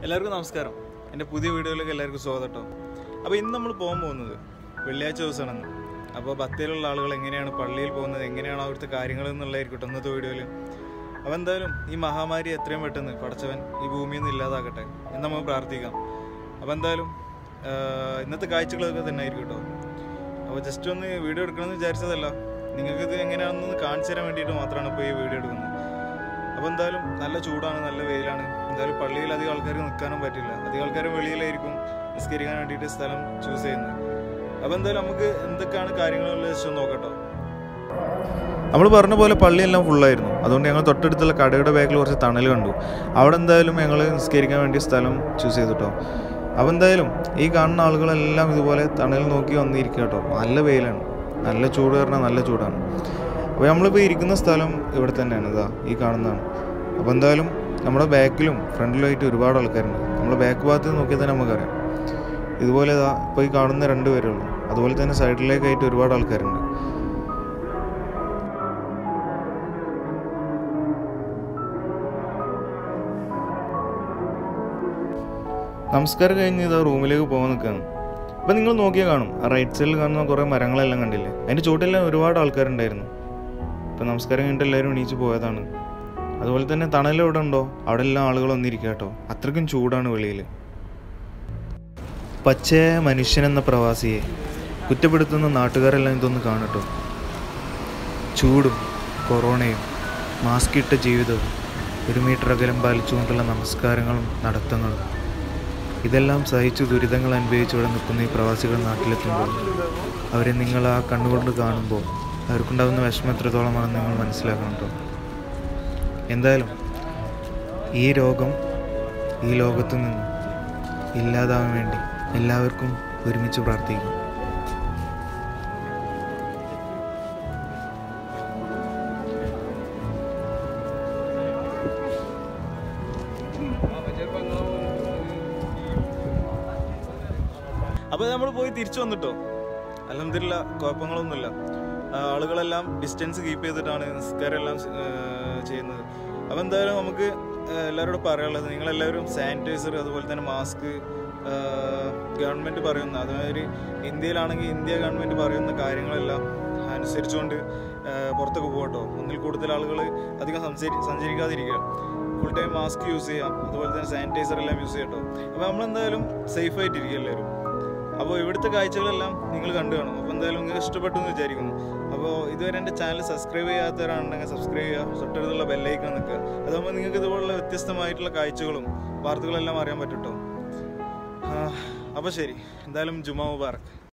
എല്ലാവർക്കും നമസ്കാരം എൻ്റെ പുതിയ വീഡിയോയിലേക്ക് എല്ലാവർക്കും സ്വാഗതം കേട്ടോ അപ്പോൾ ഇന്ന് നമ്മൾ പോകാൻ പോകുന്നത് വെള്ളിയാഴ്ച ദിവസമാണെന്ന് അപ്പോൾ ബത്തേലുള്ള ആളുകൾ എങ്ങനെയാണ് പള്ളിയിൽ പോകുന്നത് എങ്ങനെയാണ് അവിടുത്തെ കാര്യങ്ങൾ എന്നുള്ളതായിരിക്കും കേട്ടോ ഇന്നത്തെ വീഡിയോയിൽ അപ്പോൾ എന്തായാലും ഈ മഹാമാരി എത്രയും പെട്ടെന്ന് പടച്ചവൻ ഈ ഭൂമിയിൽ നിന്ന് ഇല്ലാതാക്കട്ടെ എന്ന് നമുക്ക് പ്രാർത്ഥിക്കാം അപ്പോൾ എന്തായാലും ആഹ്, ഇന്നത്തെ കാഴ്ചകളൊക്കെ തന്നെ ആയിരിക്കും കേട്ടോ അപ്പോൾ ജസ്റ്റ് ഒന്ന് വീഡിയോ എടുക്കണമെന്ന് വിചാരിച്ചതല്ല നിങ്ങൾക്കിത് എങ്ങനെയാണെന്ന് കാണിച്ചു തരാൻ വേണ്ടിയിട്ട് മാത്രമാണ് ഇപ്പോൾ ഈ വീഡിയോ എടുക്കുന്നത് അപ്പോൾ എന്തായാലും നല്ല ചൂടാണ് നല്ല വെയിലാണ് എന്തായാലും പള്ളിയിൽ അധികം ആൾക്കാർക്ക് നിൽക്കാനും പറ്റില്ല അധികം ആൾക്കാർ വെളിയിലായിരിക്കും നിസ്കരിക്കാൻ വേണ്ടിയിട്ട് സ്ഥലം ചൂസ് ചെയ്യുന്നത് അപ്പോൾ എന്തായാലും നമുക്ക് എന്തൊക്കെയാണ് കാര്യങ്ങളുള്ള ജസ്റ്റ് ഒന്ന് നോക്കട്ടോ നമ്മൾ പറഞ്ഞ പോലെ പള്ളിയെല്ലാം ഫുള്ളായിരുന്നു അതുകൊണ്ട് ഞങ്ങൾ തൊട്ടടുത്തുള്ള കടയുടെ ബാക്കിൽ കുറച്ച് തണൽ കണ്ടു അവിടെ എന്തായാലും ഞങ്ങൾ നിസ്കരിക്കാൻ വേണ്ടി സ്ഥലം ചൂസ് ചെയ്തു കേട്ടോ അപ്പോൾ എന്തായാലും ഈ കാണുന്ന ആളുകളെല്ലാം ഇതുപോലെ തണൽ നോക്കി വന്നിരിക്കുക കേട്ടോ നല്ല വെയിലാണ് നല്ല ചൂട് പറഞ്ഞാൽ നല്ല ചൂടാണ് അപ്പോൾ നമ്മളിപ്പോൾ ഇരിക്കുന്ന സ്ഥലം ഇവിടെ തന്നെയാണ് ഇതാ ഈ കാണുന്നതാണ് അപ്പോൾ എന്തായാലും നമ്മുടെ ബാക്കിലും ഫ്രണ്ടിലുമായിട്ട് ഒരുപാട് ആൾക്കാരുണ്ട് നമ്മുടെ ബാക്ക് ഭാഗത്ത് നിന്ന് നോക്കിയാൽ തന്നെ നമുക്കറിയാം ഇതുപോലെ ഇതാ ഇപ്പോൾ ഈ കാണുന്ന രണ്ട് പേരേ ഉള്ളൂ അതുപോലെ തന്നെ സൈഡിലേക്കായിട്ട് ഒരുപാട് ആൾക്കാരുണ്ട് നമസ്കാരം കഴിഞ്ഞ് ഇതാ റൂമിലേക്ക് പോകാൻ നിൽക്കുകയാണ് അപ്പം നിങ്ങൾ നോക്കിയാൽ കാണും ആ റൈറ്റ് സൈഡിൽ കാണുന്ന കുറേ മരങ്ങളെല്ലാം കണ്ടില്ലേ അതിൻ്റെ ചുവട്ടിലെല്ലാം ഒരുപാട് ആൾക്കാരുണ്ടായിരുന്നു ഇപ്പം നമസ്കാരം കഴിഞ്ഞിട്ട് എല്ലാവരും എണീച്ച് പോയതാണ് അതുപോലെ തന്നെ തണൽ എവിടെ ഉണ്ടോ അവിടെ എല്ലാം ആളുകൾ വന്നിരിക്കുക കേട്ടോ അത്രയ്ക്കും ചൂടാണ് വെളിയിൽ പച്ചയായ മനുഷ്യനെന്ന പ്രവാസിയെ കുറ്റപ്പെടുത്തുന്ന നാട്ടുകാരെല്ലാം ഇതൊന്ന് കാണട്ടോ ചൂടും കൊറോണയും മാസ്ക് ഇട്ട ജീവിതവും ഒരു മീറ്റർ അകലം പാലിച്ചുകൊണ്ടുള്ള നമസ്കാരങ്ങളും നടത്തങ്ങളും ഇതെല്ലാം സഹിച്ചു ദുരിതങ്ങൾ അനുഭവിച്ച് ഇവിടെ നിൽക്കുന്ന ഈ പ്രവാസികൾ നാട്ടിലെത്തുമ്പോൾ അവരെ നിങ്ങൾ ആ കണ്ണുകൊണ്ട് കാണുമ്പോൾ അവർക്കുണ്ടാകുന്ന വിഷമം എത്രത്തോളമാണെന്ന് നിങ്ങൾ മനസ്സിലാക്കണം കേട്ടോ എന്തായാലും ഈ രോഗം ഈ ലോകത്തു നിന്ന് ഇല്ലാതാവാൻ വേണ്ടി എല്ലാവർക്കും ഒരുമിച്ച് പ്രാർത്ഥിക്കാം അപ്പോൾ നമ്മൾ പോയി തിരിച്ചു വന്നിട്ടോ അലഹമില്ല കുഴപ്പങ്ങളൊന്നുമില്ല ആ, ആളുകളെല്ലാം ഡിസ്റ്റൻസ് കീപ്പ് ചെയ്തിട്ടാണ് നിസ്കാരം എല്ലാം ആ, ചെയ്യുന്നത് അപ്പോൾ എന്തായാലും നമുക്ക് ആ, എല്ലാവരോടും പറയാനുള്ളത് നിങ്ങളെല്ലാവരും സാനിറ്റൈസർ അതുപോലെ തന്നെ മാസ്ക് ഗവൺമെൻറ് പറയുന്ന അതുമാതിരി ഇന്ത്യയിലാണെങ്കിൽ ഇന്ത്യ ഗവൺമെൻറ് പറയുന്ന കാര്യങ്ങളെല്ലാം അനുസരിച്ചുകൊണ്ട് ആ, പുറത്തൊക്കെ പോകട്ടോ ഒന്നിൽ കൂടുതൽ ആളുകൾ അധികം സംസരി സഞ്ചരിക്കാതിരിക്കുക ഫുൾ ടൈം മാസ്ക് യൂസ് ചെയ്യാം അതുപോലെ തന്നെ സാനിറ്റൈസർ എല്ലാം യൂസ് ചെയ്യട്ടോ അപ്പോൾ നമ്മളെന്തായാലും സേഫ് ആയിട്ടിരിക്കുക എല്ലാവരും അപ്പോൾ ഇവിടുത്തെ കാഴ്ചകളെല്ലാം നിങ്ങൾ കണ്ടു കാണും അപ്പോൾ എന്തായാലും നിങ്ങൾക്ക് ഇഷ്ടപ്പെട്ടു എന്ന് വിചാരിക്കുന്നു അപ്പോൾ ഇതുവരെ എൻ്റെ ചാനൽ സബ്സ്ക്രൈബ് ചെയ്യാത്തവരാണെങ്കിൽ സബ്സ്ക്രൈബ് ചെയ്യുക തൊട്ടടുത്തുള്ള ബെല്ലൈക്കൺ നിൽക്കുക അതാകുമ്പോൾ നിങ്ങൾക്ക് ഇതുപോലുള്ള വ്യത്യസ്തമായിട്ടുള്ള കാഴ്ചകളും വാർത്തകളെല്ലാം അറിയാൻ പറ്റും കേട്ടോ അപ്പോൾ ശരി എന്തായാലും ജുമാ മുബാറക്ക്